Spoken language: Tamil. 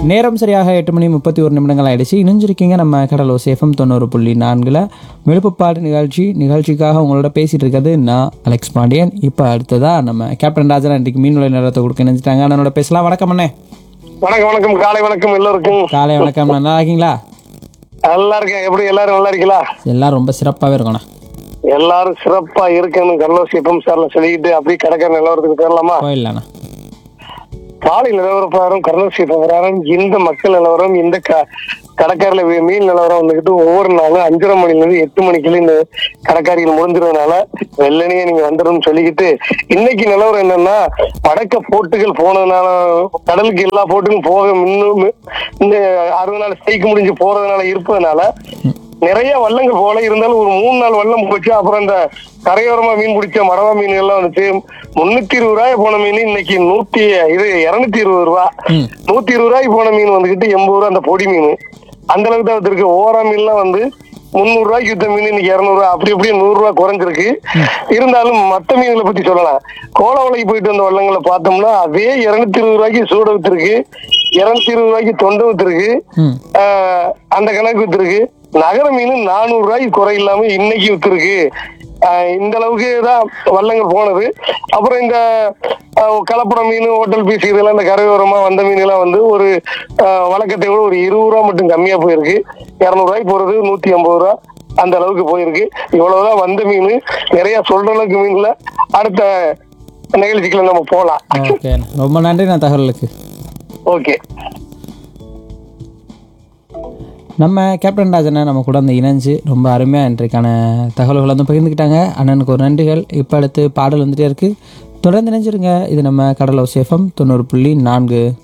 நேரம் சரியாக எட்டு மணி முப்பத்தி ஒரு நிமிடங்கள் ஆயிடுச்சு இணைஞ்சிருக்கீங்க நம்ம கடலோ சேஃபம் தொண்ணூறு புள்ளி நான்கில் விழுப்புப்பாடு நிகழ்ச்சி நிகழ்ச்சிக்காக உங்களோட பேசிட்டு இருக்கிறது நான் அலெக்ஸ் பாண்டியன் இப்போ அடுத்ததா நம்ம கேப்டன் ராஜா இன்றைக்கு மீன் விலை நிலத்தை கொடுக்க நினைச்சிட்டாங்க அண்ணனோட பேசலாம் வணக்கம் அண்ணே வணக்கம் வணக்கம் காலை வணக்கம் எல்லோருக்கும் காலை வணக்கம் அண்ணா. நல்லா இருக்கீங்களா நல்லா இருக்கேன் எப்படி எல்லாரும் நல்லா இருக்கீங்களா எல்லாம் ரொம்ப சிறப்பாகவே இருக்கோண்ணா எல்லாரும் சிறப்பா இருக்கணும் கடலோசி எஃப்எம் சார்ல சொல்லிக்கிட்டு அப்படியே கடற்கரை நிலவரத்துக்கு போயிடலாமா போயிடலாண்ணா காலை நிலவர பிரகாரம் கடலோசி பிரகாரம் இந்த மக்கள் நிலவரம் இந்த க கடற்கரையில வி- மீன் நிலவரம் வந்துகிட்டு ஒவ்வொரு நாளும் அஞ்சரை மணில இருந்து எட்டு மணிக்குள்ள இந்த கடற்கரையில் முடிஞ்சிருந்தனால வெள்ளனையே நீங்க வந்துடும் சொல்லிக்கிட்டு இன்னைக்கு நிலவரம் என்னன்னா வடக்க போட்டுகள் போனதுனால கடலுக்கு எல்லா போட்டுக்கும் போக இன்னும் இந்த அறுபது நாள் ஸ்ட்ரைக் முடிஞ்சு போறதுனால இருப்பதனால நிறைய வள்ளங்கள் போல இருந்தாலும் ஒரு மூணு நாள் வல்லம் போச்சு அப்புறம் இந்த கரையோரமா மீன் பிடிச்ச மரவா மீன் எல்லாம் வந்துச்சு முன்னூத்தி இருபது ரூபாய் போன மீன் இன்னைக்கு நூத்தி இது இருநூத்தி இருபது ரூபா ம். நூத்தி இருபது ரூபாய்க்கு போன மீன் வந்துகிட்டு எண்பது ரூபா அந்த பொடி மீன் அந்த அளவுக்கு தான் இருக்கு ஓரா மீன்லாம் வந்து முந்நூறு ரூபாய்க்கு வித்த மீன் இன்னைக்கு இருநூறு ரூபா அப்படி அப்படியே நூறு ரூபாய் குறைஞ்சிருக்கு இருந்தாலும் மத்த மீன்களை பத்தி சொல்லலாம் கோலவலைக்கு போயிட்டு வந்த வள்ளங்களை பார்த்தோம்னா அதே இருநூத்தி இருபது ரூபாய்க்கு சூட வித்துருக்கு இருநூத்தி இருபது ரூபாய்க்கு தொண்டை வித்துருக்கு ம் ஆஹ் அந்த கணக்கு வித்துருக்கு நகர மீன் நானூறு ரூபாய்க்கு குறை இல்லாம இன்னைக்கு வித்துருக்கு ஆஹ் இந்த அளவுக்கு தான் வள்ளங்கள் போனது அப்புறம் இந்த ஆஹ் கலப்படம் மீன் ஹோட்டல் பீஸ் இதெல்லாம் இந்த கரையோரமா வந்த மீன் எல்லாம் வந்து ஒரு ஆஹ் வழக்கத்தை விட ஒரு இருபது ரூபா மட்டும் கம்மியா போயிருக்கு இருநூறு ரூபாய்க்கு போறது நூத்தி ஐம்பது ரூபா அந்த அளவுக்கு போயிருக்கு இவ்வளவுதான் வந்த மீன் நிறைய சொல்ற அளவுக்கு மீன்ல அடுத்த நிகழ்ச்சிக்குள்ள நம்ம போலாம் ஓகே ரொம்ப நன்றி நான் தகவலுக்கு ஓகே நம்ம கேப்டன் ராஜனை நம்ம கூட வந்து இணைஞ்சு ரொம்ப அருமையாக இன்றைக்கான தகவல்களை வந்து பகிர்ந்துக்கிட்டாங்க அண்ணனுக்கு ஒரு நன்றிகள் இப்போ அடுத்து பாடல் வந்துட்டே இருக்கு தொடர்ந்து இணைஞ்சிருங்க இது நம்ம கடலோ சேஃபம் தொண்ணூறு புள்ளி நான்கு